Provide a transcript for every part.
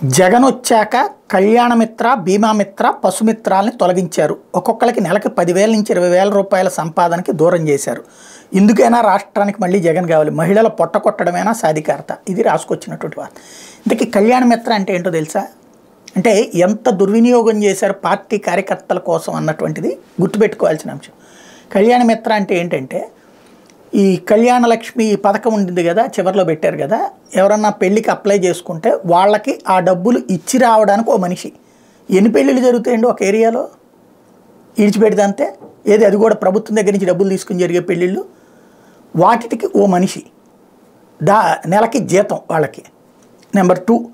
జగన్ వచ్చాక కళ్యాణమిత్ర బీమామిత్ర పశుమిత్రాలని తొలగించారు ఒక్కొక్కరికి నెలకి పదివేల నుంచి ఇరవై వేల రూపాయల సంపాదనకి దూరం చేశారు ఇందుకైనా రాష్ట్రానికి మళ్ళీ జగన్ కావాలి మహిళల పొట్ట కొట్టడమేనా సాధికారత ఇది రాసుకొచ్చినటువంటి వార్త ఇంతకీ కళ్యాణమిత్ర అంటే ఏంటో తెలుసా అంటే ఎంత దుర్వినియోగం చేశారు పార్టీ కార్యకర్తల కోసం అన్నటువంటిది గుర్తుపెట్టుకోవాల్సిన అంశం కళ్యాణమిత్ర అంటే ఏంటంటే ఈ కళ్యాణ లక్ష్మి పథకం ఉంటుంది కదా చివరిలో పెట్టారు కదా ఎవరన్నా పెళ్ళికి అప్లై చేసుకుంటే వాళ్ళకి ఆ డబ్బులు ఇచ్చి రావడానికి ఓ మనిషి ఎన్ని పెళ్ళిళ్ళు జరుగుతాయండి ఒక ఏరియాలో ఇడిచిపెడితే అంతే ఏది అది కూడా ప్రభుత్వం దగ్గర నుంచి డబ్బులు తీసుకుని జరిగే పెళ్ళిళ్ళు వాటికి ఓ మనిషి దా నెలకి జీతం వాళ్ళకి నెంబర్ టూ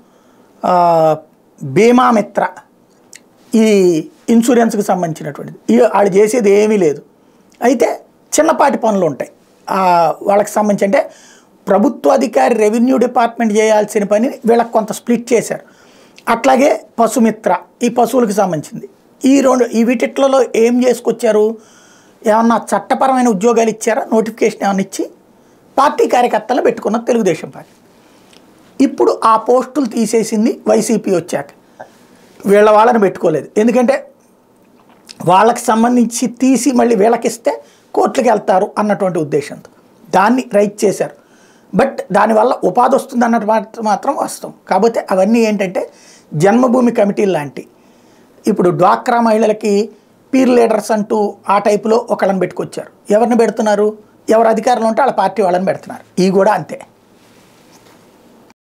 బీమా మిత్ర ఈ ఇన్సూరెన్స్కి సంబంధించినటువంటిది ఈ వాళ్ళు చేసేది ఏమీ లేదు అయితే చిన్నపాటి పనులు ఉంటాయి ఆ, వాళ్ళకి సంబంధించి అంటే ప్రభుత్వ అధికారి రెవెన్యూ డిపార్ట్మెంట్ చేయాల్సిన పని వీళ్ళకి కొంత స్ప్లిట్ చేశారు అట్లాగే పశుమిత్ర ఈ పశువులకు సంబంధించింది ఈ రెండు ఈ వీటిట్లలో ఏం చేసుకొచ్చారు ఏమన్నా చట్టపరమైన ఉద్యోగాలు ఇచ్చారా నోటిఫికేషన్ ఏమన్నా ఇచ్చి పార్టీ కార్యకర్తలు పెట్టుకున్న తెలుగుదేశం పార్టీ ఇప్పుడు ఆ పోస్టులు తీసేసింది వైసీపీ వచ్చాక వీళ్ళ వాళ్ళని పెట్టుకోలేదు ఎందుకంటే వాళ్ళకి సంబంధించి తీసి మళ్ళీ వీళ్ళకిస్తే కోర్టులకు వెళ్తారు అన్నటువంటి ఉద్దేశంతో దాన్ని రైట్ చేశారు బట్ దానివల్ల ఉపాధి వస్తుంది అన్నట్టు మాట మాత్రం వాస్తవం కాకపోతే అవన్నీ ఏంటంటే జన్మభూమి కమిటీలు లాంటి ఇప్పుడు డ్వాక్రా మహిళలకి పీర్ లీడర్స్ అంటూ ఆ టైపులో ఒకళ్ళని పెట్టుకొచ్చారు ఎవరిని పెడుతున్నారు ఎవరు అధికారంలో ఉంటే వాళ్ళ పార్టీ వాళ్ళని పెడుతున్నారు ఇవి కూడా అంతే